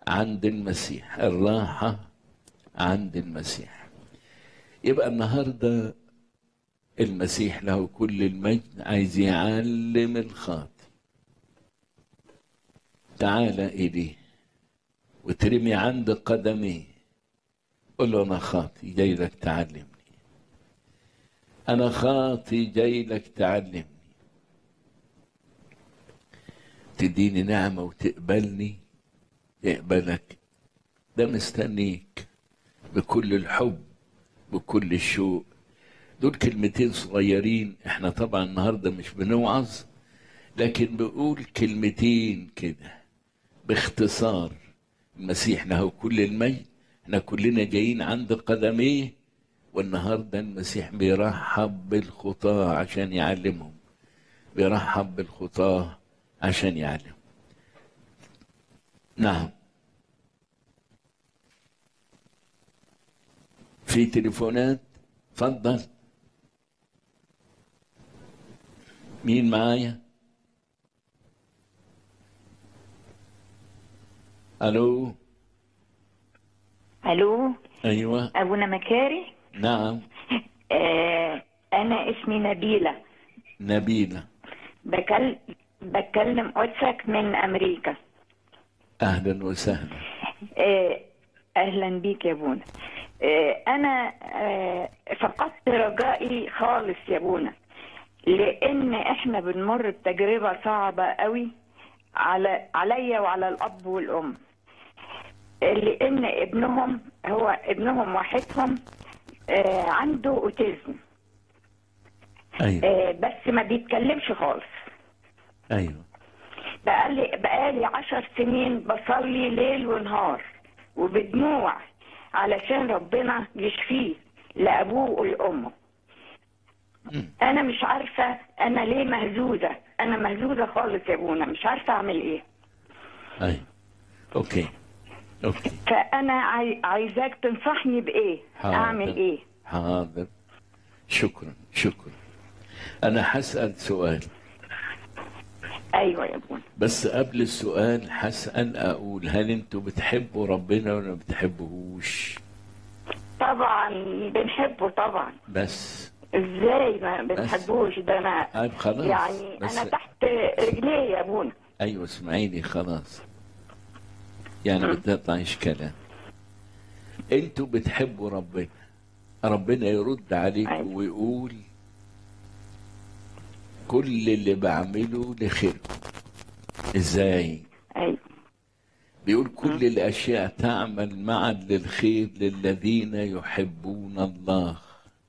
عند المسيح الراحة عند المسيح يبقى النهاردة المسيح له كل المجد عايز يعلم الخاطئ تعال إليه وترمي عند قدميه قل له أنا خاطي جاي لك تعلمني أنا خاطي جاي لك تعلمني تديني نعمة وتقبلني يقبلك ده مستنيك بكل الحب بكل الشوق دول كلمتين صغيرين احنا طبعا النهارده مش بنوعظ لكن بقول كلمتين كده باختصار المسيح له كل المجد احنا كلنا جايين عند قدميه والنهارده المسيح بيرحب بالخطاة عشان يعلمهم بيرحب بالخطاة عشان يعلم نعم في تليفونات اتفضل مين معايا الو الو ايوه ابونا مكاري نعم آه انا اسمي نبيله نبيله بكل... بتكلم قدسك من امريكا اهلا وسهلا آه اهلا بيك يا ابونا آه انا آه فقدت رجائي خالص يا ابونا لان احنا بنمر بتجربه صعبه قوي على عليا وعلى الاب والام لان ابنهم هو ابنهم واحدهم آه عنده اوتيزم ايوه آه بس ما بيتكلمش خالص ايوه بقالي بقالي عشر سنين بصلي ليل ونهار وبدموع علشان ربنا يشفيه لابوه ولامه مم. انا مش عارفه انا ليه مهزوزه انا مهزوزه خالص يا ابونا مش عارفه اعمل ايه ايوه اوكي اوكي فانا عاي... عايزاك تنصحني بايه حاضر. اعمل ايه حاضر شكرا شكرا انا هسال سؤال ايوه يا ابونا بس قبل السؤال هسال اقول هل انتوا بتحبوا ربنا ولا ما بتحبوهوش طبعا بنحبه طبعا بس ازاي ما بنحبوش ده انا طيب خلاص يعني بس انا تحت رجليه يا ابونا ايوه اسمعيني خلاص يعني بتقطعش كلام انتوا بتحبوا ربنا ربنا يرد عليكم أيوة. ويقول كل اللي بعمله لخيركم ازاي ايوه بيقول كل الاشياء تعمل معا للخير للذين يحبون الله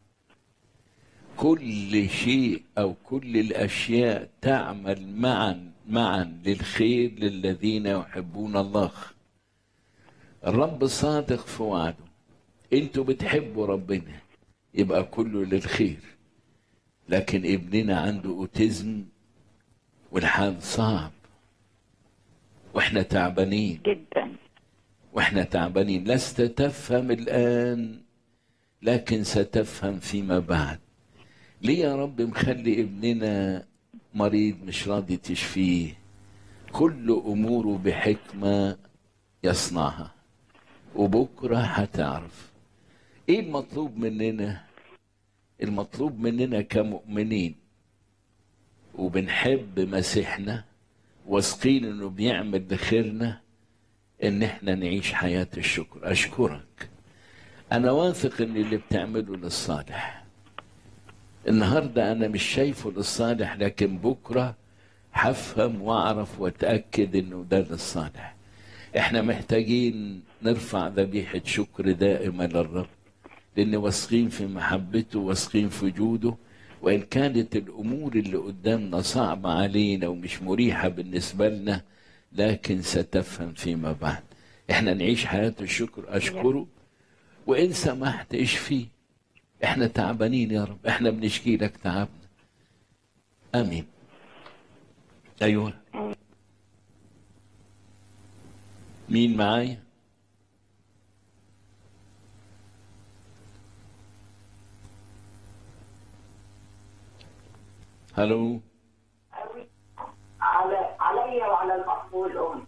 كل شيء او كل الاشياء تعمل معا معا للخير للذين يحبون الله الرب صادق في وعده انتوا بتحبوا ربنا يبقى كله للخير لكن ابننا عنده اوتيزم والحال صعب واحنا تعبانين جدا واحنا تعبانين لست تفهم الان لكن ستفهم فيما بعد ليه يا رب مخلي ابننا مريض مش راضي تشفيه كل اموره بحكمه يصنعها وبكره هتعرف ايه المطلوب مننا المطلوب مننا كمؤمنين وبنحب مسيحنا واثقين انه بيعمل لخيرنا ان احنا نعيش حياه الشكر اشكرك انا واثق ان اللي بتعمله للصالح النهارده انا مش شايفه للصالح لكن بكره هفهم واعرف واتاكد انه ده للصالح احنا محتاجين نرفع ذبيحه شكر دائمه للرب لان واثقين في محبته واثقين في جوده وان كانت الامور اللي قدامنا صعبه علينا ومش مريحه بالنسبه لنا لكن ستفهم فيما بعد احنا نعيش حياه الشكر اشكره وان سمحت اشفيه احنا تعبانين يا رب احنا بنشكي لك تعبنا امين ايوه مين معايا هلو على عليا وعلى الاب والام